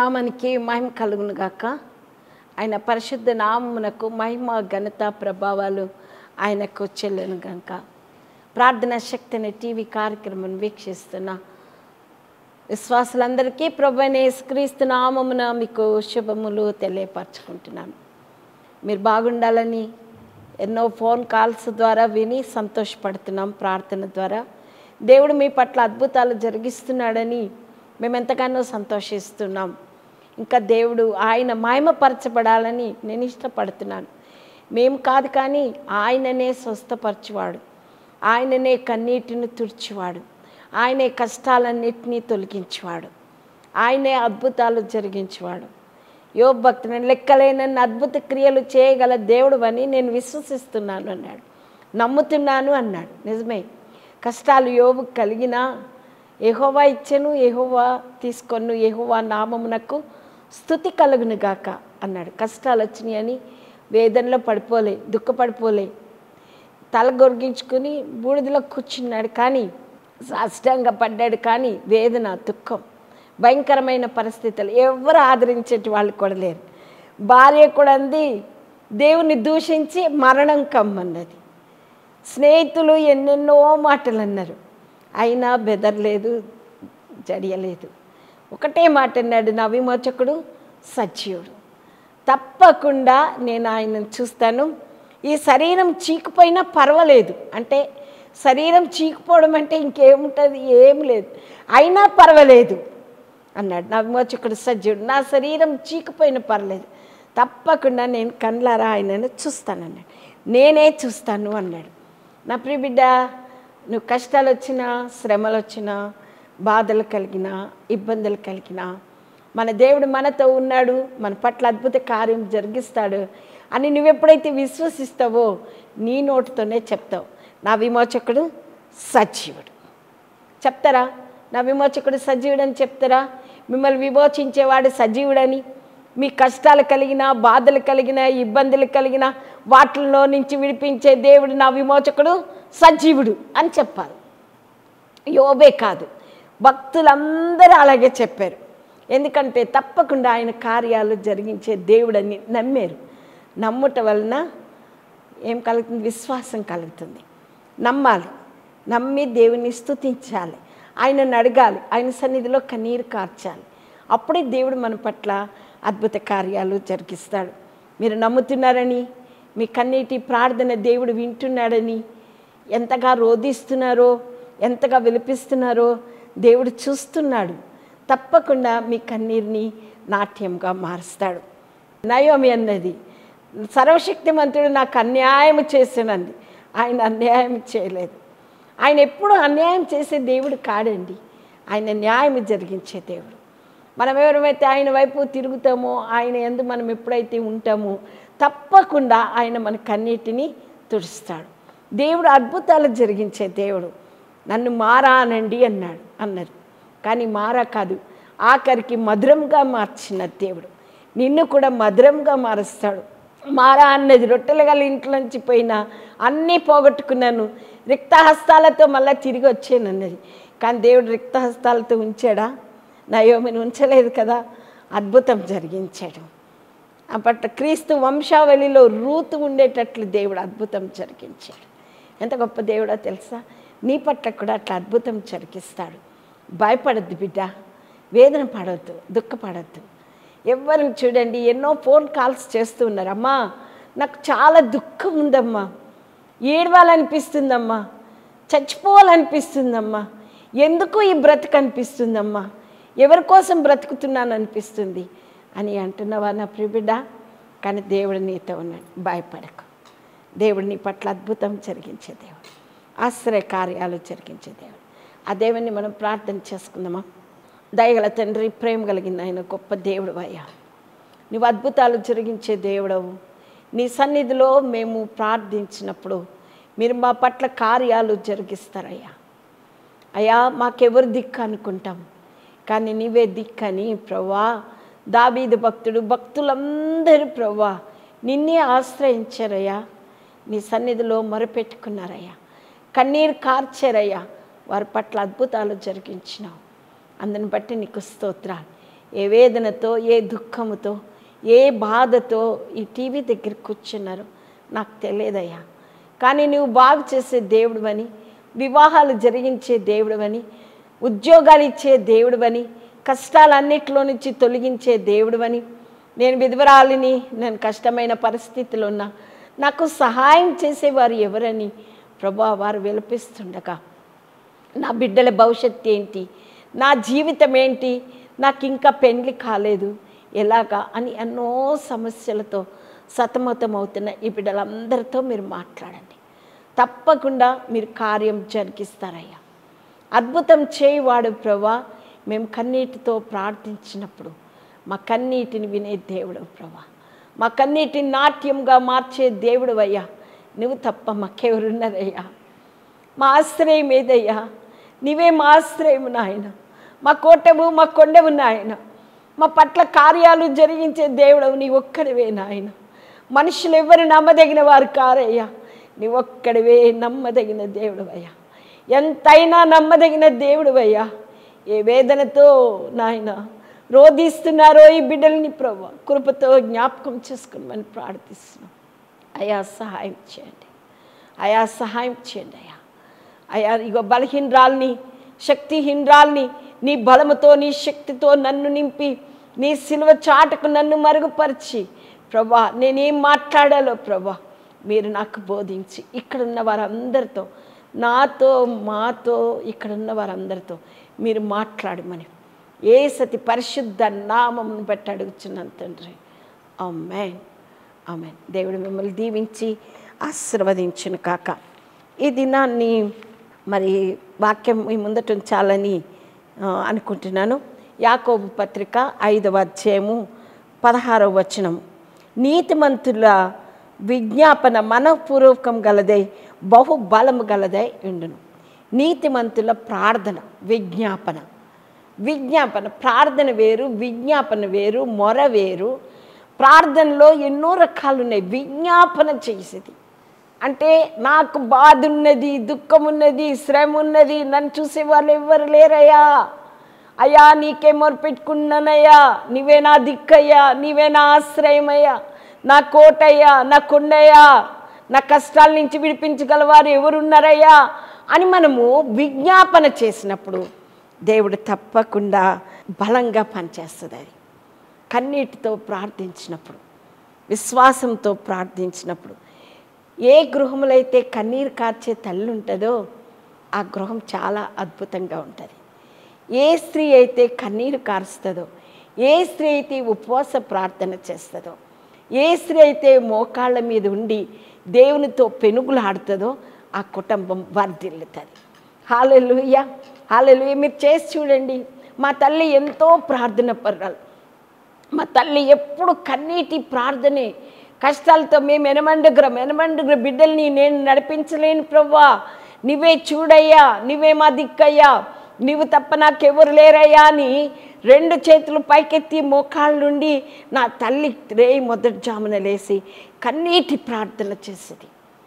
నామానికి మహిమ కలుగును గాక ఆయన పరిశుద్ధ నామమునకు మహిమ ఘనత ప్రభావాలు ఆయనకు చెల్లును గనుక ప్రార్థన శక్తి అనే టీవీ కార్యక్రమం వీక్షిస్తున్న విశ్వాసులందరికీ ప్రభు యేసుక్రీస్తు నామమున మీకు శుభములు తెలియపరచుకుంటున్నాను మీరు బాగుండాలని ఎన్నో ఫోన్ కాల్స్ ద్వారా విని సంతోషపడుతున్నాం ప్రార్థన ద్వారా దేవుడు మీ పట్ల అద్భుతాలు జరిగిస్తున్నాడని మేము ఎంతగానో సంతోషిస్తున్నాం ఇంకా దేవుడు ఆయన మాయమపరచబడాలని నేను ఇష్టపడుతున్నాను మేము కాదు కానీ ఆయననే స్వస్థపరచువాడు ఆయననే కన్నీటిని తుడిచివాడు ఆయనే కష్టాలన్నిటినీ తొలగించేవాడు ఆయనే అద్భుతాలు జరిగించేవాడు యోగ భక్తుని లెక్కలేనన్ని అద్భుత క్రియలు చేయగల దేవుడు అని నేను విశ్వసిస్తున్నాను అన్నాడు నమ్ముతున్నాను అన్నాడు నిజమే కష్టాలు యోబు కలిగినా ఎహోవా ఇచ్చెను ఎహోవా తీసుకొను ఎహోవా నామమునకు స్థుతి కలుగును గాక అన్నాడు కష్టాలు వచ్చినాయని వేదనలో పడిపోలే దుఃఖపడిపోలే తల గొరిగించుకుని బూడిదలో కూర్చున్నాడు కానీ సాష్టంగా పడ్డాడు కానీ వేదన దుఃఖం భయంకరమైన పరిస్థితులు ఎవరు ఆదరించేటి వాళ్ళు కూడా లేరు భార్య కూడా అంది దేవుని దూషించి మరణం కమ్మన్నది స్నేహితులు ఎన్నెన్నో మాటలు అన్నారు అయినా బెదరలేదు జడియలేదు ఒకటే మాట అన్నాడు నా విమోచకుడు సజీవుడు తప్పకుండా నేను ఆయనను చూస్తాను ఈ శరీరం చీకిపోయినా పర్వాలేదు అంటే శరీరం చీకిపోవడం అంటే ఇంకేముంటుంది ఏం లేదు అయినా పర్వాలేదు అన్నాడు నా విమోచకుడు సజ్జుడు నా శరీరం చీకిపోయిన పర్లేదు తప్పకుండా నేను కళ్ళారా ఆయనను చూస్తానన్నాడు నేనే చూస్తాను అన్నాడు నా ప్రియ బిడ్డ నువ్వు కష్టాలు వచ్చినా శ్రమలు వచ్చినా బాధలు కలిగినా ఇబ్బందులు కలిగినా మన దేవుడు మనతో ఉన్నాడు మన పట్ల అద్భుత కార్యం జరిగిస్తాడు అని నువ్వు ఎప్పుడైతే విశ్వసిస్తావో నీ నోటితోనే చెప్తావు నా విమోచకుడు సజీవుడు చెప్తారా నా విమోచకుడు సజీవుడు అని చెప్తారా మిమ్మల్ని విమోచించేవాడు సజీవుడని మీ కష్టాలు కలిగిన బాధలు కలిగిన ఇబ్బందులు కలిగిన వాటిల్లో నుంచి విడిపించే దేవుడు నా విమోచకుడు సజీవుడు అని చెప్పాలి యోబే కాదు భక్తులందరూ అలాగే చెప్పారు ఎందుకంటే తప్పకుండా ఆయన కార్యాలు జరిగించే దేవుడని నమ్మారు నమ్ముట వలన ఏం కలుగుతుంది విశ్వాసం కలుగుతుంది నమ్మాలి నమ్మి దేవుని స్తుతించాలి ఆయనను అడగాలి ఆయన సన్నిధిలో కన్నీరు కార్చాలి అప్పుడే దేవుడు మన పట్ల అద్భుత కార్యాలు జరిగిస్తాడు మీరు నమ్ముతున్నారని మీ కన్నీటి ప్రార్థన దేవుడు వింటున్నాడని ఎంతగా రోధిస్తున్నారో ఎంతగా విలిపిస్తున్నారో దేవుడు చూస్తున్నాడు తప్పకుండా మీ కన్నీరుని నాట్యంగా మారుస్తాడు నయోమి అన్నది సర్వశక్తిమంతుడు నాకు అన్యాయం చేసినంది ఆయన అన్యాయం చేయలేదు ఆయన ఎప్పుడు అన్యాయం చేసే దేవుడు కాడండి ఆయన న్యాయం జరిగించే దేవుడు మనం ఎవరైతే ఆయన వైపు తిరుగుతామో ఆయన ఎందు మనం ఎప్పుడైతే ఉంటామో తప్పకుండా ఆయన మన కన్నీటిని తుడుస్తాడు దేవుడు అద్భుతాలు జరిగించే దేవుడు నన్ను మారా అనండి అన్నాడు అన్నారు కానీ మారా కాదు ఆఖరికి మధురంగా మార్చిన దేవుడు నిన్ను కూడా మధురంగా మారుస్తాడు మారా అన్నది రొట్టెలు గల ఇంట్లోంచి పోయినా అన్నీ పోగొట్టుకున్నాను రిక్తహస్తాలతో మళ్ళీ తిరిగి వచ్చాను అన్నది కానీ దేవుడు రిక్తహస్తాలతో ఉంచాడా నయోమిని ఉంచలేదు కదా అద్భుతం జరిగించాడు అప్పట్లో క్రీస్తు వంశావళిలో రూతు ఉండేటట్లు దేవుడు అద్భుతం జరిగించాడు ఎంత గొప్ప దేవుడో తెలుసా నీ పట్ల కూడా అట్లా అద్భుతం జరిగిస్తాడు భయపడద్దు బిడ్డ వేదన పడవద్దు దుఃఖపడద్దు ఎవరిని చూడండి ఎన్నో ఫోన్ కాల్స్ చేస్తూ ఉన్నారు అమ్మా నాకు చాలా దుఃఖం ఉందమ్మా ఏడవాలనిపిస్తుందమ్మా చచ్చిపోవాలనిపిస్తుందమ్మా ఎందుకు ఈ బ్రతుకు అనిపిస్తుందమ్మా ఎవరి కోసం బ్రతుకుతున్నాను అనిపిస్తుంది అని అంటున్నావా నా ప్రిబిడ్డ కానీ దేవుడు నీతో ఉన్నాడు భయపడకు దేవుడు నీ పట్ల అద్భుతం జరిగించే దేవుడు ఆశ్రయ కార్యాలు జరిగించే దేవుడు ఆ దేవుని మనం ప్రార్థన చేసుకుందామా దయగల తండ్రి ప్రేమ కలిగిన ఆయన గొప్ప దేవుడు అయ్యా నువ్వు అద్భుతాలు జరిగించే దేవుడవు నీ సన్నిధిలో మేము ప్రార్థించినప్పుడు మీరు మా పట్ల కార్యాలు జరిగిస్తారయ్యా అయ్యా మాకెవరు దిక్కు అనుకుంటాం కానీ నీవే దిక్కని ప్రవ్వా దాబీదు భక్తుడు భక్తులందరూ ప్రవ్వా నిన్నే ఆశ్రయించారయ్యా నీ సన్నిధిలో మొరపెట్టుకున్నారయ్యా కన్నీరు కార్చారయ్యా వారి పట్ల అద్భుతాలు జరిగించినావు అందుని బట్టి నీకు స్తోత్రాలు ఏ వేదనతో ఏ దుఃఖముతో ఏ బాధతో ఈ టీవీ దగ్గర కూర్చున్నారు నాకు తెలియదయ్యా కానీ నువ్వు బాగు చేసే దేవుడువని వివాహాలు జరిగించే దేవుడువని ఉద్యోగాలు ఇచ్చే దేవుడువని కష్టాలన్నిటిలో నుంచి తొలగించే దేవుడువని నేను విధవరాలిని నేను కష్టమైన పరిస్థితిలో ఉన్నా నాకు సహాయం చేసేవారు ఎవరని ప్రభా వారు విలపిస్తుండగా నా బిడ్డల భవిష్యత్తు ఏంటి నా జీవితం ఏంటి నాకు ఇంకా పెండ్లి కాలేదు ఎలాగా అని ఎన్నో సమస్యలతో సతమతం అవుతున్న ఈ బిడ్డలందరితో మీరు మాట్లాడండి తప్పకుండా మీరు కార్యం జరిగిస్తారయ్యా అద్భుతం చేయువాడు ప్రభా మేము కన్నీటితో ప్రార్థించినప్పుడు మా కన్నీటిని వినే దేవుడు ప్రభా మా కన్నీటిని నాట్యంగా మార్చే దేవుడు అయ్యా నువ్వు తప్ప మాకెవరున్నారయ్యా మా ఆశ్రయం ఏదయ్యా నీవే మా ఆశ్రయం నాయన మా కోటవు మా కొండవు నాయన మా పట్ల కార్యాలు జరిగించే దేవుడవు నీ ఒక్కడివే నాయన మనుషులు ఎవరు నమ్మదగిన వారు కారయ్యా నీ ఒక్కడివే నమ్మదగిన దేవుడు అయ్యా ఎంతైనా నమ్మదగిన దేవుడు అయ్యా ఏ వేదనతో నాయన రోధిస్తున్నారో ఈ బిడ్డల్ని ప్రభు కృపతో జ్ఞాపకం చేసుకోమని ప్రార్థిస్తున్నాం అయా సహాయం చేయండి అయా సహాయం చేయండి అయ్యా అయ్యా ఇగో బలహీనరాల్ని శక్తిహీనరాల్ని నీ బలముతో నీ శక్తితో నన్ను నింపి నీ సిలువ చాటుకు నన్ను మరుగుపరిచి ప్రభా నేనేం మాట్లాడాలో ప్రభా మీరు నాకు బోధించి ఇక్కడున్న వారందరితో నాతో మాతో ఇక్కడున్న వారందరితో మీరు మాట్లాడమని ఏ సతి పరిశుద్ధ నామం బట్టి అడుగుచున్నాను తండ్రి ఆమెన్ ఆమెన్ దేవుడు మిమ్మల్ని దీవించి ఆశీర్వదించును కాక ఈ దినాన్ని మరి వాక్యం మీ ముందట ఉంచాలని ఆ, అనుకుంటున్నాను యాకోబు పత్రిక ఐదవ అధ్యాయము పదహారవ వచనం నీతిమంతుల విజ్ఞాపన మనపూర్వకం గలదై బహు బలము గలదై ఉండును నీతిమంతుల ప్రార్థన విజ్ఞాపన విజ్ఞాపన ప్రార్థన వేరు విజ్ఞాపన వేరు మొర వేరు ప్రార్థనలో ఎన్నో రకాలు ఉన్నాయి విజ్ఞాపన చేసేది అంటే నాకు బాధ ఉన్నది దుఃఖం ఉన్నది శ్రమ ఉన్నది నన్ను చూసే వాళ్ళు ఎవ్వరు లేరయ్యా అయ్యా నీకే మొరపెట్టుకున్నానయ్యా నీవే నా దిక్కయ్యా నీవే నా ఆశ్రయమయ్యా నా కోటయ్యా నా కొండయ్యా నా కష్టాల నుంచి విడిపించగలవారు ఎవరున్నారయ్యా అని మనము విజ్ఞాపన చేసినప్పుడు దేవుడు తప్పకుండా బలంగా పనిచేస్తుంది అది కన్నీటితో ప్రార్థించినప్పుడు విశ్వాసంతో ప్రార్థించినప్పుడు ఏ గృహంలో అయితే కన్నీరు కార్చే తల్లి ఉంటుందో ఆ గృహం చాలా అద్భుతంగా ఉంటుంది ఏ స్త్రీ అయితే కన్నీరు కారుస్తుందో ఏ స్త్రీ అయితే ఉపవాస ప్రార్థన చేస్తుందో ఏ స్త్రీ అయితే మోకాళ్ళ మీద ఉండి దేవునితో పెనుగులాడుతుందో ఆ కుటుంబం వర్ధిల్లుతుంది హాలెలుయ్య హాలెలుయ్య మీరు చేసి చూడండి మా తల్లి ఎంతో ప్రార్థన పర్రాలు మా తల్లి ఎప్పుడు కన్నీటి ప్రార్థనే కష్టాలతో మేము ఎనమండుగురం ఎనమండుగురు బిడ్డల్ని నేను నడిపించలేను ప్రవ్వా నువ్వే చూడయ్యా నువ్వే మా దిక్కయ్యా నువ్వు తప్ప నాకెవరు లేరయ్యా అని రెండు చేతులు పైకెత్తి మోకాళ్ళుండి నా తల్లి రే మొదటి జామున లేసి కన్నీటి ప్రార్థన చేసేది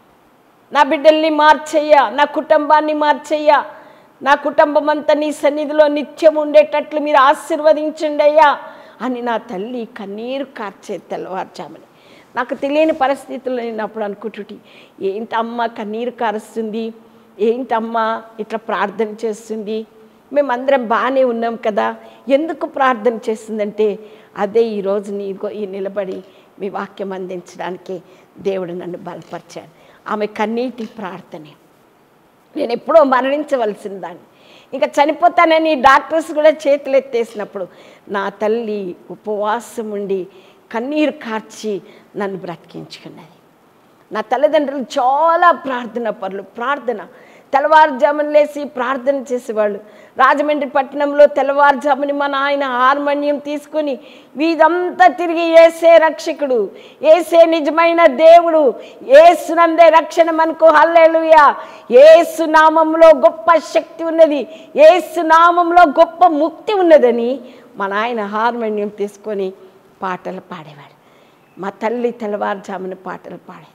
నా బిడ్డల్ని మార్చయ్యా నా కుటుంబాన్ని మార్చయ్యా నా కుటుంబం అంతా నీ సన్నిధిలో నిత్యం ఉండేటట్లు మీరు ఆశీర్వదించండి అయ్యా అని నా తల్లి కన్నీరు కార్చే తెల్లవారుజామని నాకు తెలియని పరిస్థితుల్లో నేను అప్పుడు అనుకుంటుటి ఏంటి అమ్మ కన్నీరు కారుస్తుంది ఏంటమ్మ ఇట్లా ప్రార్థన చేస్తుంది మేమందరం బాగానే ఉన్నాం కదా ఎందుకు ప్రార్థన చేస్తుందంటే అదే ఈరోజు నీగో ఈ నిలబడి మీ వాక్యం అందించడానికి దేవుడు నన్ను బలపరిచాడు ఆమె కన్నీటి ప్రార్థనే నేను ఎప్పుడో మరణించవలసిన దాన్ని ఇంకా చనిపోతానని డాక్టర్స్ కూడా చేతులు ఎత్తేసినప్పుడు నా తల్లి ఉపవాసం ఉండి కన్నీరు కార్చి నన్ను బ్రతికించుకున్నది నా తల్లిదండ్రులు చాలా ప్రార్థన పరులు ప్రార్థన తెల్లవారుజామున లేచి ప్రార్థన చేసేవాళ్ళు రాజమండ్రి పట్టణంలో తెల్లవారుజాముని మా నాయన హార్మోనియం తీసుకుని వీధంతా తిరిగి ఏసే రక్షకుడు ఏసే నిజమైన దేవుడు ఏసునందే రక్షణ మనకు హల్లెలూయా ఏసు నామంలో గొప్ప శక్తి ఉన్నది ఏసు నామంలో గొప్ప ముక్తి ఉన్నదని మా నాయన హార్మోనియం తీసుకొని పాటలు పాడేవాడు మా తల్లి తెల్లవారుజామున పాటలు పాడేది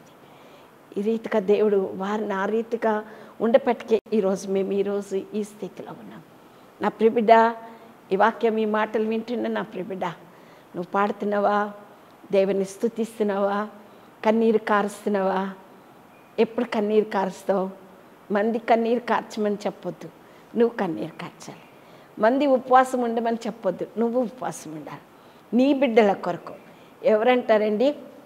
ఈ రీతిగా దేవుడు వారిని ఆ రీతిగా ఉండపెట్టుకే ఈరోజు మేము ఈరోజు ఈ స్థితిలో ఉన్నాం నా ప్రిబిడ్డ ఈ వాక్యం ఈ మాటలు వింటున్న నా ప్రిబిడ్డ నువ్వు పాడుతున్నావా దేవుని స్థుతిస్తున్నావా కన్నీరు కారుస్తున్నావా ఎప్పుడు కన్నీరు కారుస్తావు మంది కన్నీరు కార్చమని చెప్పొద్దు నువ్వు కన్నీరు కార్చాలి మంది ఉపవాసం ఉండమని చెప్పొద్దు నువ్వు ఉపవాసం ఉండాలి నీ బిడ్డల కొరకు ఎవరంటారండి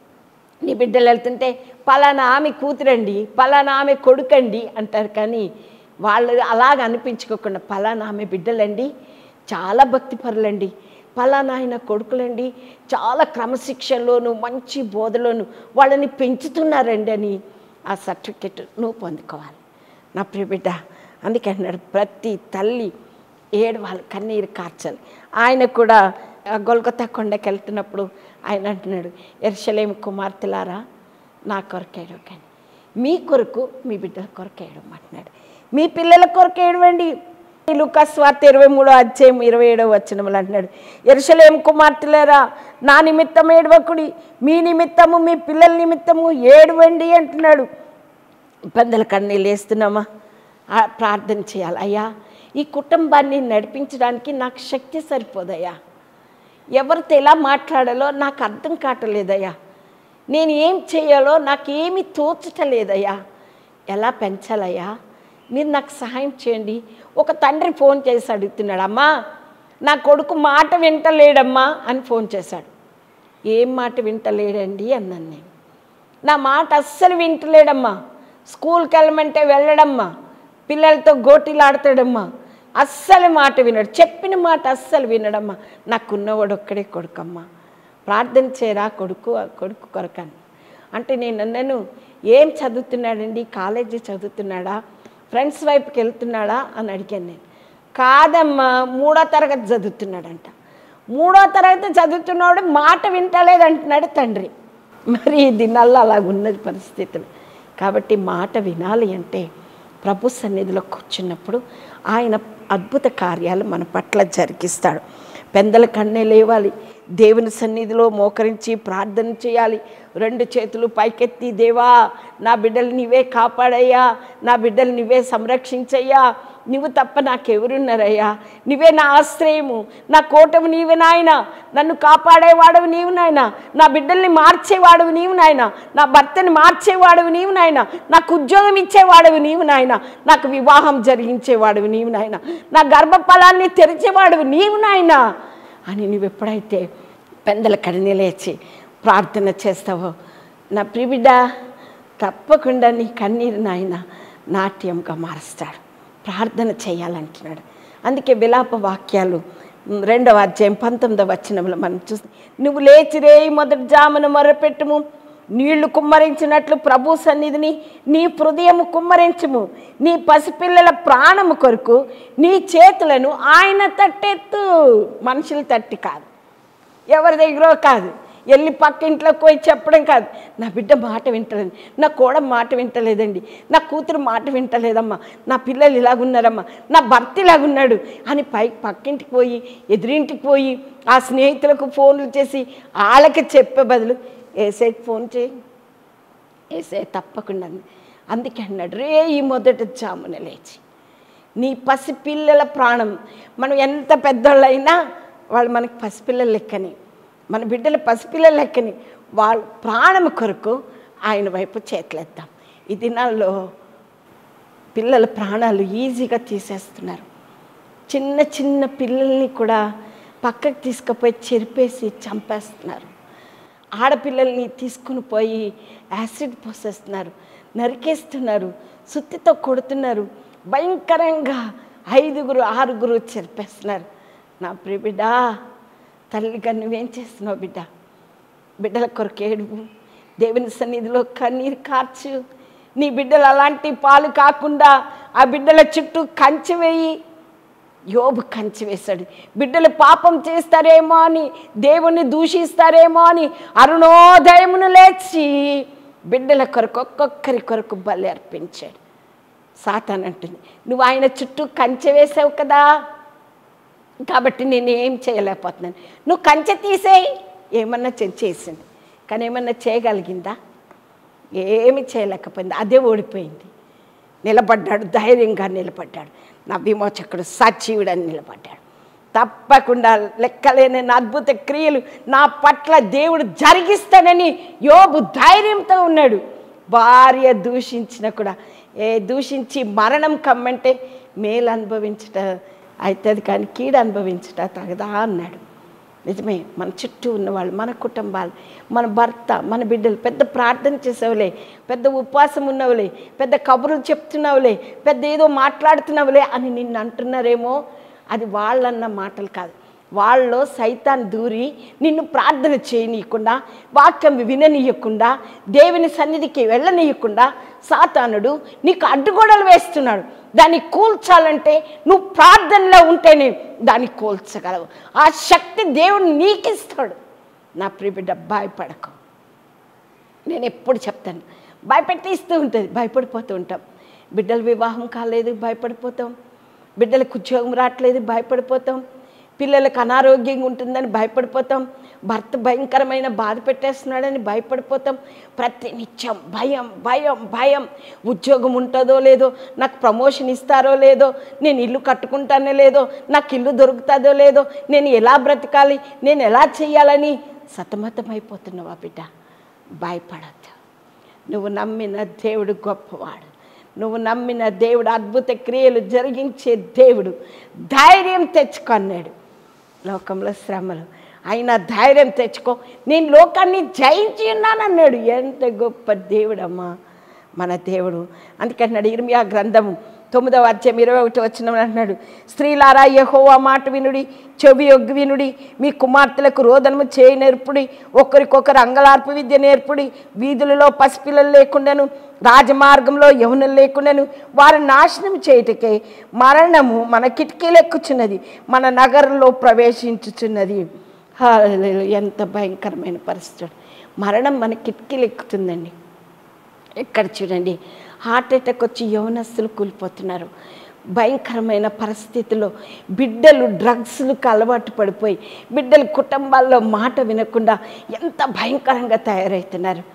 నీ బిడ్డలు వెళ్తుంటే పలానా ఆమె కూతురండి పలానా ఆమె కొడుకండి అంటారు కానీ వాళ్ళు అలాగ అనిపించుకోకుండా పలానా ఆమె బిడ్డలండి చాలా భక్తిపరులండి పలానా ఆయన కొడుకులండి చాలా క్రమశిక్షణలోను మంచి బోధలోను వాళ్ళని పెంచుతున్నారండి అని ఆ సర్టిఫికెట్ నువ్వు పొందుకోవాలి నా ప్రియ బిడ్డ అందుకే అన్నాడు ప్రతి తల్లి ఏడవాలి కన్నీరు కార్చాలి ఆయన కూడా ఆ గొల్గొతా కొండకి వెళ్తున్నప్పుడు ఆయన అంటున్నాడు ఎర్షలేం కుమార్తెలారా నా కొరకేడు కానీ మీ కొరకు మీ బిడ్డల కొరకేయడం అంటున్నాడు మీ పిల్లల కొరకు ఏడవండి లుకస్వార్త ఇరవై మూడో అధ్యాయం ఇరవై ఏడో వచ్చినములు అంటున్నాడు ఎరుసలేం కుమార్తెలేరా నా నిమిత్తం ఏడవకుడి మీ నిమిత్తము మీ పిల్లల నిమిత్తము ఏడవండి అంటున్నాడు పెద్దల కన్నీళ్ళు వేస్తున్నామా ఆ, ప్రార్థన చేయాలి అయ్యా ఈ కుటుంబాన్ని నడిపించడానికి నాకు శక్తి సరిపోదయ్యా ఎవరితో ఎలా మాట్లాడాలో నాకు అర్థం కావట్లేదయ్యా నేను ఏం చేయాలో నాకు ఏమీ తోచటలేదయ్యా ఎలా పెంచాలయ్యా మీరు నాకు సహాయం చేయండి ఒక తండ్రి ఫోన్ చేసి అడుగుతున్నాడు అమ్మా నా కొడుకు మాట వింటలేడమ్మా అని ఫోన్ చేశాడు ఏం మాట వింటలేడండి అన్నాను నేను నా మాట అస్సలు వింటలేడమ్మా స్కూల్కి వెళ్ళమంటే వెళ్ళడమ్మా పిల్లలతో గోటీలాడతాడమ్మా అస్సలు మాట వినడు చెప్పిన మాట అస్సలు వినడమ్మా నాకున్నవాడు ఒక్కడే కొడుకమ్మా ప్రార్థన చేయరా కొడుకు ఆ కొడుకు కొరకని అంటే నేను అన్నాను ఏం చదువుతున్నాడండి కాలేజీ చదువుతున్నాడా ఫ్రెండ్స్ వైపుకి వెళ్తున్నాడా అని అడిగాను నేను కాదమ్మా మూడో తరగతి చదువుతున్నాడంట మూడో తరగతి చదువుతున్నాడు మాట వింటలేదంటున్నాడు తండ్రి మరి ఈ దినాల్లో అలాగున్నది పరిస్థితులు కాబట్టి మాట వినాలి అంటే ప్రభు సన్నిధిలో కూర్చున్నప్పుడు ఆయన అద్భుత కార్యాలు మన పట్ల జరిగిస్తాడు పెందల కన్నే లేవాలి దేవుని సన్నిధిలో మోకరించి ప్రార్థన చేయాలి రెండు చేతులు పైకెత్తి దేవా నా బిడ్డలు నీవే కాపాడయ్యా నా బిడ్డలు నీవే సంరక్షించయ్యా నువ్వు తప్ప నాకెవరున్నారయ్యా నువ్వే నా ఆశ్రయము నా కోటము నీవు నాయన నన్ను కాపాడేవాడవు నీవు నాయన నా బిడ్డల్ని మార్చేవాడవు నీవు నాయన నా భర్తని మార్చేవాడవు నీవు నాయన నాకు ఉద్యోగం ఇచ్చేవాడవు నీవు నాయన నాకు వివాహం జరిగించేవాడవు నీవు నాయన నా గర్భఫలాన్ని తెరిచేవాడవు నీవు నాయన అని నువ్వు ఎప్పుడైతే పెందల కడిని లేచి ప్రార్థన చేస్తావో నా ప్రిబిడ్డ తప్పకుండా నీ కన్నీరు నాయన నాట్యంగా మారుస్తాడు ప్రార్థన చేయాలంటున్నాడు అందుకే విలాప వాక్యాలు ఉమ్, రెండవ అధ్యాయం పంతొమ్మిదవ వచనంలో మనం చూస్తే నువ్వు లేచి రేయి మొదటి జామున మొరపెట్టుము నీళ్లు కుమ్మరించినట్లు ప్రభు సన్నిధిని నీ హృదయము కుమ్మరించుము నీ పసిపిల్లల ప్రాణము కొరకు నీ చేతులను ఆయన తట్టెత్తు మనుషులు తట్టి కాదు ఎవరి దగ్గర కాదు వెళ్ళి పక్క ఇంట్లోకి పోయి చెప్పడం కాదు నా బిడ్డ మాట వింటలేదు నా కోడ మాట వింటలేదండి నా కూతురు మాట వింటలేదమ్మా నా పిల్లలు ఇలాగున్నారమ్మా నా భర్త ఇలాగున్నాడు అని పై పక్కింటికి పోయి ఎదురింటికి పోయి ఆ స్నేహితులకు ఫోన్లు చేసి వాళ్ళకి చెప్పే బదులు ఏసైకి ఫోన్ చేయి ఏసే తప్పకుండా అంది. అందుకే అన్నాడు రే ఈ మొదటి జామున లేచి నీ పసిపిల్లల ప్రాణం మనం ఎంత పెద్దోళ్ళైనా వాళ్ళు మనకి పసిపిల్లల లెక్కని మన బిడ్డల పసిపిల్లల లెక్కని వాళ్ళ ప్రాణం కొరకు ఆయన వైపు చేతులేద్దాం ఈ దినాల్లో పిల్లల ప్రాణాలు ఈజీగా తీసేస్తున్నారు చిన్న చిన్న పిల్లల్ని కూడా పక్కకు తీసుకుపోయి చెరిపేసి చంపేస్తున్నారు ఆడపిల్లల్ని తీసుకుని పోయి యాసిడ్ పోసేస్తున్నారు నరికేస్తున్నారు సుత్తితో కొడుతున్నారు భయంకరంగా ఐదుగురు ఆరుగురు చెరిపేస్తున్నారు నా ప్రియ బిడ్డ తల్లిగా నువ్వేం చేస్తున్నావు బిడ్డ బిడ్డల కొరకు ఏడుపు దేవుని సన్నిధిలో కన్నీరు కార్చు నీ బిడ్డలు అలాంటి పాలు కాకుండా ఆ బిడ్డల చుట్టూ కంచె వేయి యోబు కంచి వేశాడు బిడ్డలు పాపం చేస్తారేమో అని దేవుణ్ణి దూషిస్తారేమో అని అరుణోదయమును లేచి బిడ్డల కొరకు ఒక్కొక్కరి కొరకు బలి అర్పించాడు సాతాన్ అంటుంది నువ్వు ఆయన చుట్టూ కంచె వేసావు కదా కాబట్టి నేను ఏం చేయలేకపోతున్నాను నువ్వు కంచె తీసేయి ఏమన్నా చే- చేసింది కానీ ఏమన్నా చేయగలిగిందా ఏమి చేయలేకపోయింది అదే ఓడిపోయింది నిలబడ్డాడు ధైర్యంగా నిలబడ్డాడు నా విమోచకుడు సజీవుడని నిలబడ్డాడు తప్పకుండా లెక్కలేని అద్భుత క్రియలు నా పట్ల దేవుడు జరిగిస్తానని యోబు ధైర్యంతో ఉన్నాడు భార్య దూషించిన కూడా ఏ దూషించి మరణం కమ్మంటే మేలు అనుభవించట అవుతుంది కానీ కీడు అనుభవించట తగదా అన్నాడు నిజమే మన చుట్టూ ఉన్నవాళ్ళు మన కుటుంబాలు మన భర్త మన బిడ్డలు పెద్ద ప్రార్థన చేసేవులే పెద్ద ఉపవాసం ఉన్నవులే పెద్ద కబుర్లు చెప్తున్నావులే పెద్ద ఏదో మాట్లాడుతున్నావులే అని నిన్ను అంటున్నారేమో అది వాళ్ళన్న మాటలు కాదు వాళ్ళలో సైతాన్ దూరి నిన్ను ప్రార్థన చేయనీయకుండా వాక్యం విననీయకుండా దేవుని సన్నిధికి వెళ్ళనీయకుండా సాతానుడు నీకు అడ్డుగోడలు వేస్తున్నాడు దాన్ని కూల్చాలంటే నువ్వు ప్రార్థనలో ఉంటేనే దాన్ని కూల్చగలవు ఆ శక్తి దేవుడు నీకు ఇస్తాడు నా ప్రియబిడ్డ భయపడకు నేను ఎప్పుడు చెప్తాను భయపెట్టిస్తూ ఉంటుంది భయపడిపోతూ ఉంటాం బిడ్డల వివాహం కాలేదు భయపడిపోతాం బిడ్డలకు ఉద్యోగం రావట్లేదు భయపడిపోతాం పిల్లలకు అనారోగ్యంగా ఉంటుందని భయపడిపోతాం భర్త భయంకరమైన బాధ పెట్టేస్తున్నాడని భయపడిపోతాం ప్రతి నిత్యం భయం భయం భయం ఉద్యోగం ఉంటుందో లేదో నాకు ప్రమోషన్ ఇస్తారో లేదో నేను ఇల్లు కట్టుకుంటానో లేదో నాకు ఇల్లు దొరుకుతుందో లేదో నేను ఎలా బ్రతకాలి నేను ఎలా చేయాలని సతమతమైపోతున్నావా బిడ్డ భయపడద్దు నువ్వు నమ్మిన దేవుడు గొప్పవాడు నువ్వు నమ్మిన దేవుడు అద్భుత క్రియలు జరిగించే దేవుడు ధైర్యం తెచ్చుకున్నాడు లోకంలో శ్రమలు అయినా ధైర్యం తెచ్చుకో నేను లోకాన్ని జయించి ఉన్నానన్నాడు ఎంత గొప్ప దేవుడమ్మా మన దేవుడు అందుకంటున్నాడు ఇర్మియా గ్రంథము తొమ్మిదవ అధ్యాయం ఇరవై ఒకటి వచ్చిన అంటున్నాడు స్త్రీలారా యెహోవా మాట వినుడి చెవి ఒగ్గు వినుడి మీ కుమార్తెలకు రోదనము చేయి నేర్పుడి ఒకరికొకరు అంగలార్పు విద్య నేర్పుడి వీధులలో పసిపిల్లలు లేకుండాను రాజమార్గంలో యవనులు లేకుండాను వారి నాశనం చేయుటకే మరణము మన కిటికీలు ఎక్కుచున్నది మన నగరంలో ప్రవేశించుచున్నది హల్లెలూయా. ఎంత భయంకరమైన పరిస్థితి మరణం మన కిటికీలు ఎక్కుతుందండి ఎక్కడ చూడండి హార్ట్ అటాక్ వచ్చి యవనస్తులు కూలిపోతున్నారు భయంకరమైన పరిస్థితిలో బిడ్డలు డ్రగ్స్లకు అలవాటు పడిపోయి బిడ్డలు కుటుంబాల్లో మాట వినకుండా ఎంత భయంకరంగా తయారవుతున్నారు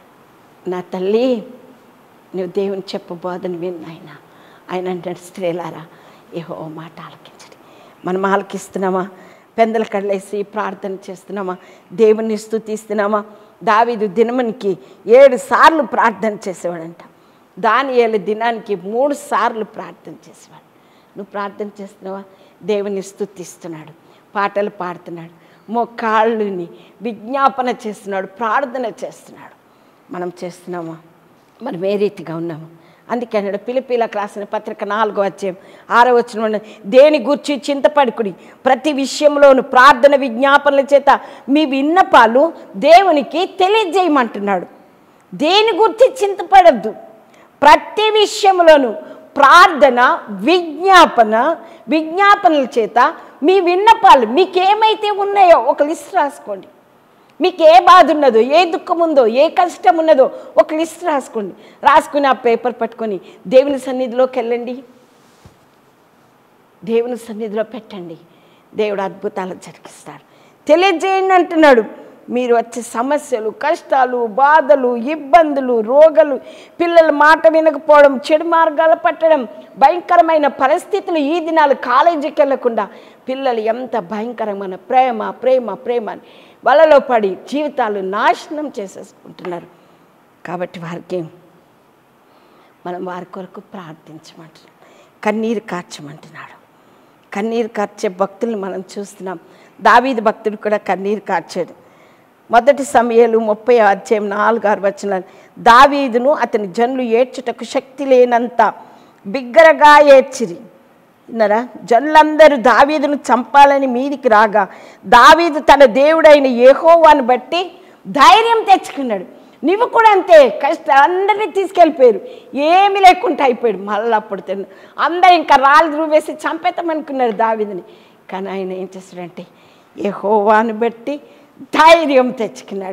నా తల్లి నువ్వు దేవుని చెప్పు బోధన విన్న ఆయన ఆయన అంటాడు స్త్రీలారా ఏహో మాట ఆలకించండి మనం ఆలకిస్తున్నామా పెందల కళ్ళేసి ప్రార్థన చేస్తున్నామా దేవుని స్తుతిస్తున్నామా దావీదు దినమునికి ఏడు సార్లు ప్రార్థన చేసేవాడంట దానియేలు దినానికి మూడు సార్లు ప్రార్థన చేసేవాడు నువ్వు ప్రార్థన చేస్తున్నావా దేవుని స్తుతిస్తున్నాడు పాటలు పాడుతున్నాడు మొక్కాళ్ళని విజ్ఞాపన చేస్తున్నాడు ప్రార్థన చేస్తున్నాడు మనం చేస్తున్నామా మనం ఏ రీతిగా ఉన్నాము అందుకే అన్నాడు పిలిపిలకు రాసిన పత్రిక నాలుగో వచ్చాం ఆరో వచ్చిన దేని గురించి చింతపడుకుడి ప్రతి విషయంలోను ప్రార్థన విజ్ఞాపనల చేత మీ విన్నపాలు దేవునికి తెలియజేయమంటున్నాడు దేని గురించి చింతపడద్దు ప్రతి విషయంలోనూ ప్రార్థన విజ్ఞాపన విజ్ఞాపనల చేత మీ విన్నపాలు మీకేమైతే ఉన్నాయో ఒక లిస్ట్ రాసుకోండి మీకు ఏ బాధ ఉన్నదో ఏ దుఃఖం ఉందో ఏ కష్టం ఉన్నదో ఒక లిస్ట్ రాసుకోండి రాసుకుని ఆ పేపర్ పట్టుకొని దేవుని సన్నిధిలోకి వెళ్ళండి దేవుని సన్నిధిలో పెట్టండి దేవుడు అద్భుతాలు జరిగిస్తాడు తెలియజేయండి అంటున్నాడు మీరు వచ్చే సమస్యలు కష్టాలు బాధలు ఇబ్బందులు రోగాలు పిల్లల మాట వినకపోవడం చెడు మార్గాలు పట్టడం భయంకరమైన పరిస్థితులు ఈ దినాలు కాలేజీకి వెళ్లకుండా పిల్లలు ఎంత భయంకరమైన ప్రేమ ప్రేమ ప్రేమ అని వలలో పడి జీవితాలు నాశనం చేసేసుకుంటున్నారు కాబట్టి వారికి మనం వారి కొరకు ప్రార్థించమంటున్నాం కన్నీరు కార్చమంటున్నాడు కన్నీరు కార్చే భక్తులను మనం చూస్తున్నాం దావీదు భక్తుడు కూడా కన్నీరు కార్చాడు మొదటి సమయాలు ముప్పై అధ్యాయం నాలుగు ఆరు వచ్చిన దావీదును అతని జనులు ఏడ్చుటకు శక్తి లేనంత బిగ్గరగా ఏడ్చిరి విన్నారా జనులందరూ దావీదును చంపాలని మీదికి రాగా దావీదు తన దేవుడైన యెహోవాను బట్టి ధైర్యం తెచ్చుకున్నాడు నువ్వు కూడా అంతే కష్ట అందరినీ తీసుకెళ్ళిపోయారు ఏమీ లేకుండా అయిపోయాడు మళ్ళీ అప్పుడు తిన్న అందరూ ఇంకా రాళ్ళు రువేసి చంపేతామనుకున్నారు దావీదుని కానీ ఆయన ఏం చేస్తాడంటే యెహోవాను బట్టి ధైర్యం తెచ్చుకున్నాడు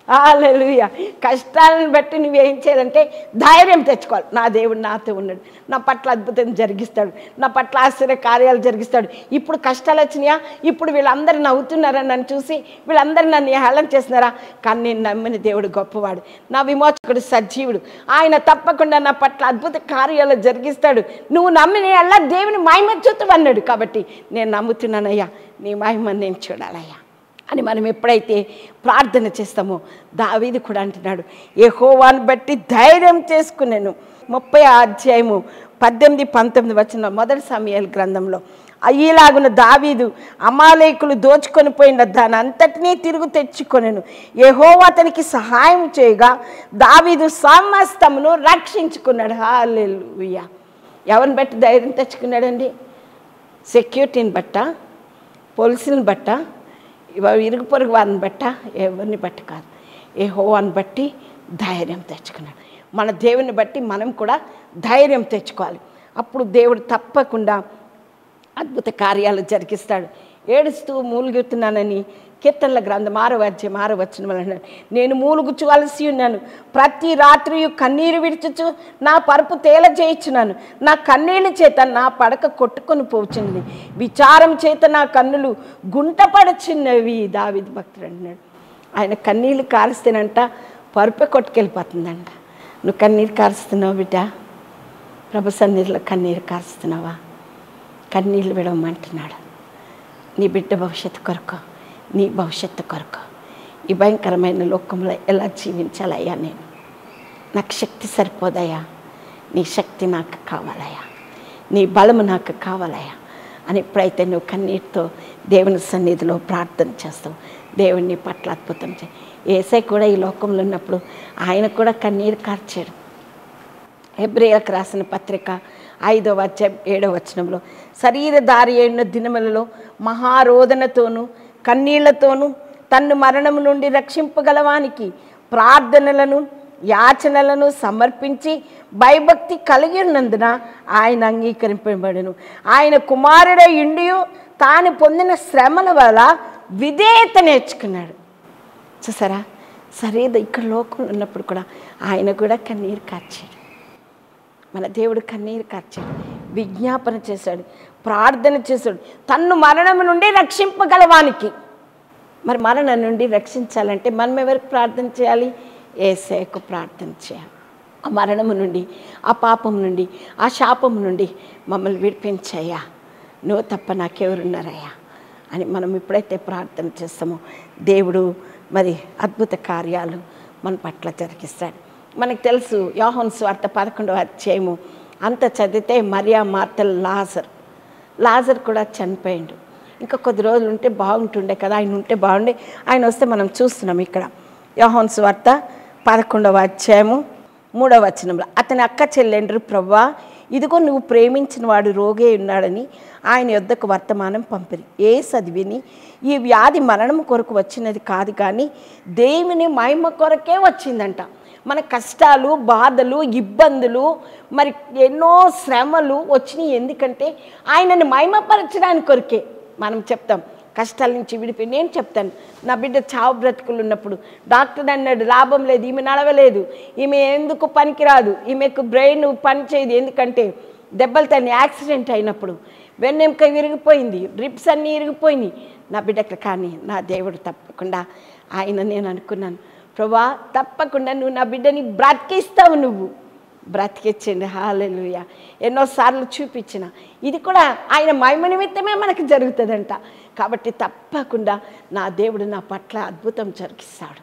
హాలెలుయ కష్టాలను బట్టి నువ్వేం చేయాలంటే ధైర్యం తెచ్చుకోవాలి నా దేవుడు నాతో ఉన్నాడు నా పట్ల అద్భుతం జరిగిస్తాడు నా పట్ల ఆశ్చర్య కార్యాలు జరిగిస్తాడు ఇప్పుడు కష్టాలు వచ్చినాయా ఇప్పుడు వీళ్ళందరూ నవ్వుతున్నారా నన్ను చూసి వీళ్ళందరూ నన్ను హేళన చేస్తున్నారా కానీ నేను నమ్మిన దేవుడు గొప్పవాడు నా విమోచకుడు సజీవుడు ఆయన తప్పకుండా నా పట్ల అద్భుత కార్యాలు జరిగిస్తాడు నువ్వు నమ్మిన ఎలా దేవుని మహిమ చూద్దాం అన్నాడు కాబట్టి నేను నమ్ముతున్నానయ్యా నీ మహిమని నేను చూడాలయ్యా అని మనం ఎప్పుడైతే ప్రార్థన చేస్తామో దావీది కూడా అంటున్నాడు యెహోవాను బట్టి ధైర్యం చేసుకున్నాను ముప్పై అధ్యాయము పద్దెనిమిది పంతొమ్మిది వచ్చిన మొదటి సమయాల గ్రంథంలో అయ్యేలాగున దావీదు అమాలేకులు దోచుకొని పోయిన దాని అంతటినీ తిరుగు తెచ్చుకొనెను యెహోవా అతనికి సహాయం చేయగా దావీదు సమస్తమును రక్షించుకున్నాడు హాలెలుయా ఎవరిని బట్టి ధైర్యం తెచ్చుకున్నాడండి సెక్యూరిటీని బట్ట పోలీసులను బట్ట ఇవ ఇరుగు పొరుగు వారిని బట్ట ఎవరిని బట్టి కాదు ఏ హోవాన్ని బట్టి ధైర్యం తెచ్చుకున్నాడు మన దేవుని బట్టి మనం కూడా ధైర్యం తెచ్చుకోవాలి అప్పుడు దేవుడు తప్పకుండా అద్భుత కార్యాలు జరిగిస్తాడు ఏడుస్తూ మూలుగుతున్నానని కీర్తనల గ్రంథం ఆరో అధ్యాయం ఆరో వచ్చిన వలన నేను మూలుగుచు అలసి ఉన్నాను ప్రతి రాత్రి కన్నీరు విడుచుచు నా పరుపు తేల చేయించున్నాను నా కన్నీళ్ళ చేత నా పడక కొట్టుకొని పోచున్నది విచారం చేత నా కన్నులు గుంటపడుచున్నవి దావిది భక్తుడు అన్నాడు ఆయన కన్నీళ్ళు కారుస్తేనంట పరుపే కొట్టుకెళ్ళిపోతుందంట నువ్వు కన్నీరు కారుస్తున్నావు బిడ్డ ప్రభు సన్నిధిలో కన్నీరు కారుస్తున్నావా కన్నీళ్ళు విడవమంటున్నాడు నీ బిడ్డ భవిష్యత్తు కొరకు నీ భవిష్యత్తు కొరకు ఈ భయంకరమైన లోకంలో ఎలా జీవించాలయ్యా నేను నాకు శక్తి సరిపోదయ్యా నీ శక్తి నాకు కావాలయ్యా నీ బలము నాకు కావాలయ్యా అని ఎప్పుడైతే నువ్వు కన్నీటితో దేవుని సన్నిధిలో ప్రార్థన చేస్తావు దేవుని నీ పట్ల అద్భుతం చే ఏసై కూడా ఈ లోకంలో ఉన్నప్పుడు ఆయన కూడా కన్నీరు కార్చాడు హెబ్రిలకు రాసిన పత్రిక ఐదవ అధ్యాయం ఏడవ వచనంలో శరీరధారి అయిన దినములలో మహారోదనతోనూ కన్నీళ్లతోనూ తన్ను మరణము నుండి రక్షింపగలవానికి ప్రార్థనలను యాచనలను సమర్పించి భయభక్తి కలిగి ఉన్నందున ఆయన అంగీకరింపబడను ఆయన కుమారుడై ఇండియు తాను పొందిన శ్రమల వల్ల విధేయత నేర్చుకున్నాడు చూసారా శరీర ఇక్కడ లోకంలో ఉన్నప్పుడు కూడా ఆయన కూడా కన్నీరు కార్చాడు మన దేవుడు కన్నీరు కార్చాడు విజ్ఞాపన చేశాడు ప్రార్థన చేశాడు తన్ను మరణం నుండి రక్షింపగలవానికి మరి మరణం నుండి రక్షించాలంటే మనం ఎవరికి ప్రార్థన చేయాలి ఏసేకు ప్రార్థన చేయాలి ఆ మరణము నుండి ఆ పాపం నుండి ఆ శాపం నుండి మమ్మల్ని విడిపించయ్యా నువ్వు తప్ప నాకెవరున్నారయ్యా అని మనం ఎప్పుడైతే ప్రార్థన చేస్తామో దేవుడు మరి అద్భుత కార్యాలు మన పట్ల జరిగిస్తాడు మనకు తెలుసు యోహన్ స్వార్థ పదకొండవ అధ్యాయము అంత చదివితే మరియా మార్తల్ లాజర్ లాజర్ కూడా చనిపోయిండు ఇంకా కొద్ది రోజులు ఉంటే బాగుంటుండే కదా ఆయన ఉంటే బాగుండే ఆయన వస్తే మనం చూస్తున్నాం ఇక్కడ యోహన్ స్వార్థ పదకొండవ అధ్యాయము మూడవ వచనంలో అతని అక్క చెల్లెండ్రు ప్రవ్వా ఇదిగో నువ్వు ప్రేమించిన వాడు రోగే ఉన్నాడని ఆయన యొద్దకు వర్తమానం పంపిరి ఏ చదివిని ఈ వ్యాధి మరణం కొరకు వచ్చినది కాదు కానీ దేవుని మహిమ కొరకే వచ్చిందంట మన కష్టాలు బాధలు ఇబ్బందులు మరి ఎన్నో శ్రమలు వచ్చినాయి ఎందుకంటే ఆయనని మహిమపరచడానికి కొరకే మనం చెప్తాం కష్టాల నుంచి విడిపోయి నేను చెప్తాను నా బిడ్డ చావు బ్రతుకులు ఉన్నప్పుడు డాక్టర్ అన్నాడు లాభం లేదు ఈమె నడవలేదు ఈమె ఎందుకు పనికిరాదు ఈమెకు బ్రెయిన్ పని చేయదు ఎందుకంటే దెబ్బలు తను యాక్సిడెంట్ అయినప్పుడు వెన్నెముక విరిగిపోయింది రిప్స్ అన్నీ విరిగిపోయినాయి నా బిడ్డకు కానీ నా దేవుడు తప్పకుండా ఆయన నేను అనుకున్నాను ప్రభా తప్పకుండా నువ్వు నా బిడ్డని బ్రతికిస్తావు నువ్వు బ్రతికించండి హాలెలుయ ఎన్నోసార్లు చూపించిన ఇది కూడా ఆయన మహిమ నిమిత్తమే మనకు జరుగుతుందంట కాబట్టి తప్పకుండా నా దేవుడు నా పట్ల అద్భుతం జరిగిస్తాడు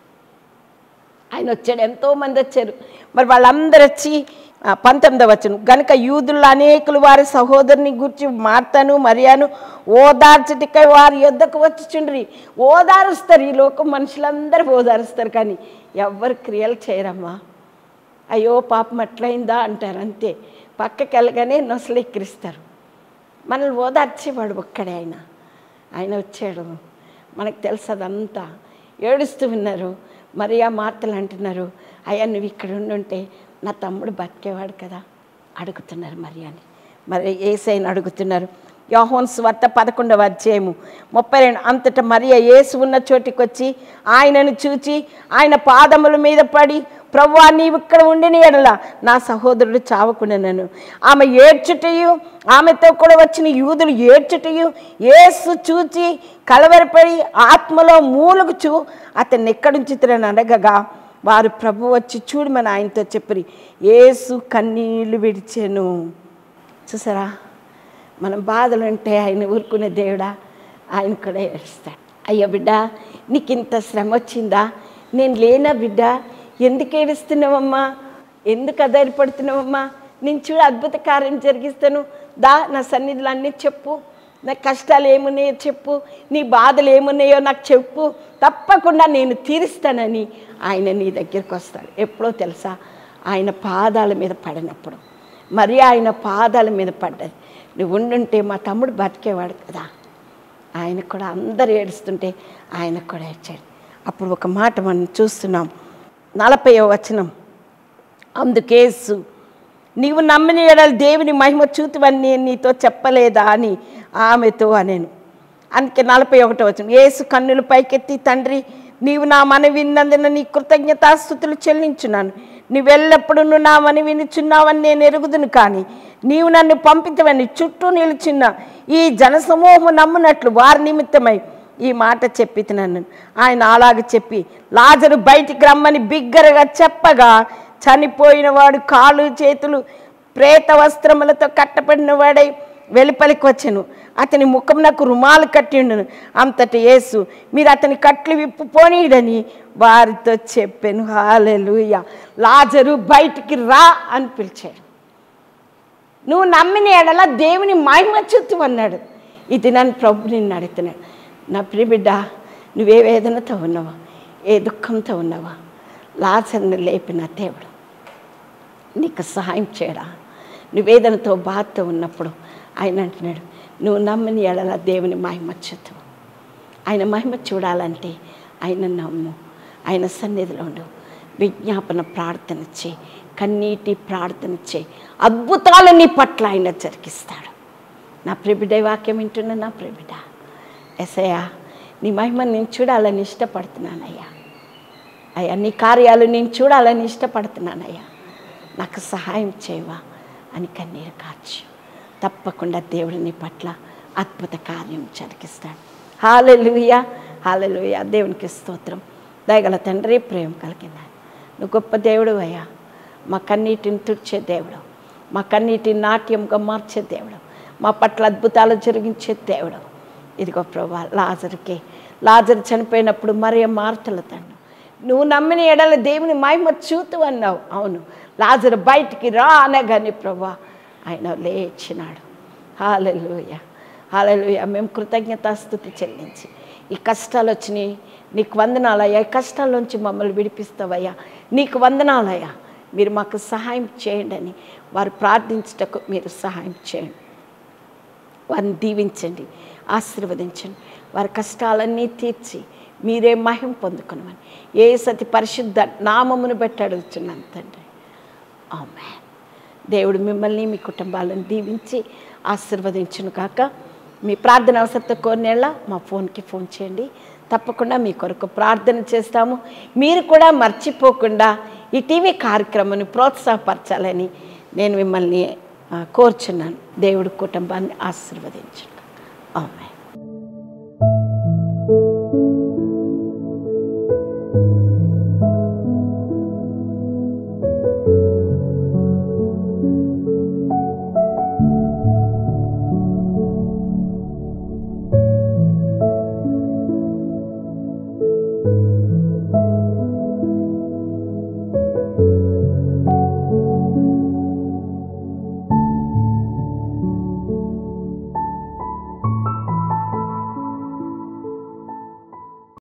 ఆయన వచ్చాడు ఎంతోమంది వచ్చారు మరి వాళ్ళందరూ వచ్చి ఆ, పంతొమ్మిదవ వచ్చను గనుక యూదుల్లో అనేకులు వారి సహోదరుని గురించి మార్తను మరియాను ఓదార్చటికై వారి యొద్దకు వచ్చిచుండ్రి ఓదారుస్తారు ఈ లోకం మనుషులందరూ ఓదారుస్తారు కానీ ఎవ్వరు క్రియలు చేయరమ్మా అయ్యో పాపం అట్లయిందా అంటారు అంతే పక్కకి వెళ్ళగానే నొసలు ఎక్కిరిస్తారు మనల్ని ఓదార్చేవాడు ఒక్కడే ఆయన ఆయన వచ్చాడు మనకు తెలుసు అదంతా ఏడుస్తూ ఉన్నారు మరి ఆ మాటలు అంటున్నారు అయ్యా నువ్వు ఇక్కడ ఉండుంటే నా తమ్ముడు బతికేవాడు కదా అడుగుతున్నారు మరి అని మరి ఏసైని అడుగుతున్నారు యోహోన్ స్వార్త పదకొండవ అధ్యాయము ముప్పై రెండు అంతటా మరియ యేసు ఉన్న చోటికి వచ్చి ఆయనను చూచి ఆయన పాదముల మీద పడి ప్రభువా నీవు ఇక్కడ ఉండిన ఎడల నా సహోదరుడు చావకుండానను ఆమె ఏడ్చుటయు ఆమెతో కూడా వచ్చిన యూదులు ఏడ్చుటయు యేసు చూచి కలవరపడి ఆత్మలో మూలుగుచు అతన్ని ఎక్కడుంచుతురని అడగగా వారు ప్రభు వచ్చి చూడమని ఆయనతో చెప్పి యేసు కన్నీళ్లు విడిచెను చూసారా మనం బాధలు ఉంటే ఆయన ఊరుకునే దేవుడా ఆయన కూడా ఏడుస్తాడు అయ్యో బిడ్డ నీకు ఇంత శ్రమ వచ్చిందా నేను లేనా బిడ్డ ఎందుకు ఏడుస్తున్నావమ్మా ఎందుకు అధైర్యపడుతున్నావమ్మా నేను చూడు అద్భుత కార్యం జరిగిస్తాను దా నా సన్నిధులు అన్నీ చెప్పు నా కష్టాలు ఏమున్నాయో చెప్పు నీ బాధలు ఏమున్నాయో నాకు చెప్పు తప్పకుండా నేను తీరుస్తానని ఆయన నీ దగ్గరికి వస్తాడు ఎప్పుడో తెలుసా ఆయన పాదాల మీద పడినప్పుడు మరి ఆయన పాదాల మీద పడ్డది నువ్వు ఉండుంటే మా తమ్ముడు బతికేవాడు కదా ఆయన కూడా అందరు ఏడుస్తుంటే ఆయన కూడా ఏడ్చాడు అప్పుడు ఒక మాట మనం చూస్తున్నాం నలభై వచనం అందుకేసు నీవు నమ్మిన ఎడల దేవుని మహిమ చూతువని నేను నీతో చెప్పలేదా అని ఆమెతో అనేను అందుకే నలభై ఒకటో వచ్చిన ఏసు కన్నులు పైకెత్తి తండ్రి నీవు నా మన విన్నందున నీ కృతజ్ఞతాస్థుతులు చెల్లించున్నాను నీవెల్లప్పుడూ నా మని వినుచున్నావని నేను ఎరుగుదును కానీ నీవు నన్ను పంపితవని చుట్టూ నిలుచున్న ఈ జనసమూహం నమ్మునట్లు వారి నిమిత్తమై ఈ మాట చెప్పి నన్ను ఆయన అలాగ చెప్పి లాజరు బయటికి రమ్మని బిగ్గరగా చెప్పగా చనిపోయిన వాడు కాళ్ళు చేతులు ప్రేత వస్త్రములతో కట్టబడిన వాడై వెలుపలికి వచ్చాను అతని ముఖం నాకు రుమాలు కట్టిండును అంతటి యేసు మీరు అతని కట్లు విప్పు పోనీడని వారితో చెప్పాను హాలెలుయ లాజరు బయటికి రా అని పిలిచాడు నువ్వు నమ్మిన ఎడల దేవుని మహిమ చూతు అన్నాడు ఇది నన్ను ప్రభు నిన్ను అడుగుతున్నాడు నా ప్రియబిడ్డ నువ్వే వేదనతో ఉన్నావా ఏ దుఃఖంతో ఉన్నావా లాజర్ని లేపిన దేవుడు నీకు సహాయం చేయడా నువ్వు వేదనతో బాధతో ఉన్నప్పుడు ఆయన అంటున్నాడు నువ్వు నమ్మిన ఎడల దేవుని మహిమ చూతు ఆయన మహిమ చూడాలంటే ఆయన నమ్ము ఆయన సన్నిధిలో ఉండు విజ్ఞాపన ప్రార్థన చేయి కన్నీటి ప్రార్థన చేయి అద్భుతాలు నీ పట్ల ఆయన జరిగిస్తాడు నా ప్రిబిడ్డ వాక్యం వింటున్నా నా ప్రిబిడ్డ ఎసయ్యా నీ మహిమ నేను చూడాలని ఇష్టపడుతున్నానయ్యా అయ్యా నీ కార్యాలు నేను చూడాలని ఇష్టపడుతున్నానయ్యా నాకు సహాయం చేయవా అని కన్నీరు కాచు తప్పకుండా దేవుడు నీ పట్ల అద్భుత కార్యం జరిగిస్తాడు హాలెలుయ హాలెలుయ దేవునికి స్తోత్రం దయగల తండ్రి ప్రేమ కలిగిందా నువ్వు గొప్ప దేవుడు అయ్యా మా కన్నీటిని తుడిచే దేవుడు మా కన్నీటిని నాట్యంగా మార్చే దేవుడు మా పట్ల అద్భుతాలు జరిగించే దేవుడు ఇదిగో ప్రభా లాజరుకి లాజరు చనిపోయినప్పుడు మరే మార్తల తండ్రి నువ్వు నమ్మిన ఎడల దేవుని మహిమ చూతు అన్నావు అవును లాజరు బయటికి రా అనగాని ప్రభా ఆయన లేచినాడు హాలెలుయ హాలెలుయ మేము కృతజ్ఞతాస్థుతి చెల్లించి ఈ కష్టాలు వచ్చినాయి నీకు వందనాలయ్యా ఈ కష్టాల్లోంచి మమ్మల్ని విడిపిస్తావయ్యా నీకు వందనాలయ్యా మీరు మాకు సహాయం చేయండి అని వారు ప్రార్థించుటకు మీరు సహాయం చేయండి వారిని దీవించండి ఆశీర్వదించండి వారి కష్టాలన్నీ తీర్చి మీరే మహిం పొందుకునమని ఏ సతి పరిశుద్ధ నామమును బట్టి అడుగుతున్నాను తండ్రి ఆమె దేవుడు మిమ్మల్ని మీ కుటుంబాలను దీవించి ఆశీర్వదించును కాక మీ ప్రార్థన అవసరత కోరినేళ్ళ మా ఫోన్కి ఫోన్ చేయండి తప్పకుండా మీ కొరకు ప్రార్థన చేస్తాము మీరు కూడా మర్చిపోకుండా ఈ టీవీ కార్యక్రమాన్ని ప్రోత్సాహపరచాలని నేను మిమ్మల్ని ఆ, కోరుచున్నాను దేవుడు కుటుంబాన్ని ఆశీర్వదించండి ఆమె